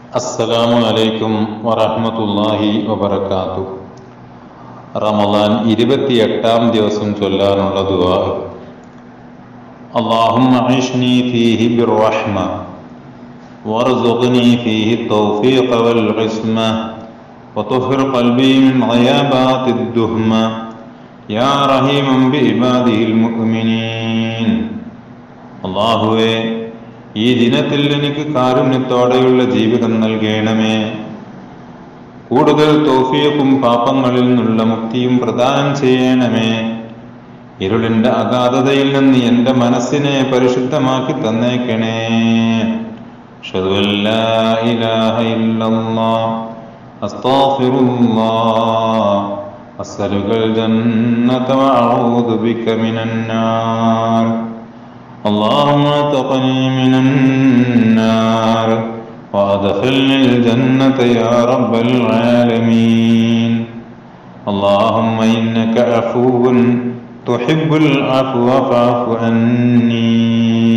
അസ്സലാമു അലൈക്കും വറഹ്മത്തുള്ളാഹി വബറകാതു റമദാൻ ഇരുപത്തിയെട്ടാം ദിവസം ചൊല്ലാനുള്ള ദുആ اللهم عشني فيه بالرحمة وارزقني فيه التوفيق والعصمة وطهر قلبي من غيابات الدهمة يا رحيما بعباده المؤمنين അള്ളാഹുവേ ഈ ദിനത്തിൽ എനിക്ക് കാരുണ്യത്തോടെയുള്ള ജീവിതം നൽകണമേ കൂടുതൽ തോഫിയക്കും പാപങ്ങളിൽ നിന്നുള്ള മുക്തിയും പ്രദാനം ചെയ്യണമേ ഇരുളിന്റെ അഗാധതയിൽ നിന്ന് എന്റെ മനസ്സിനെ പരിശുദ്ധമാക്കി തന്നേക്കണേ അഷ്ഹദു അൻ ലാ ഇലാഹ ഇല്ലല്ലാഹ് അസ്തഗ്ഫിറുല്ലാഹ് അസ്അലുകൽ ജന്നത വഅഊദു ബിക മിനൻ നാർ اللهم اتقني من النار وادخلني الجنة يا رب العالمين اللهم إنك عفو تحب العفو فاعف عني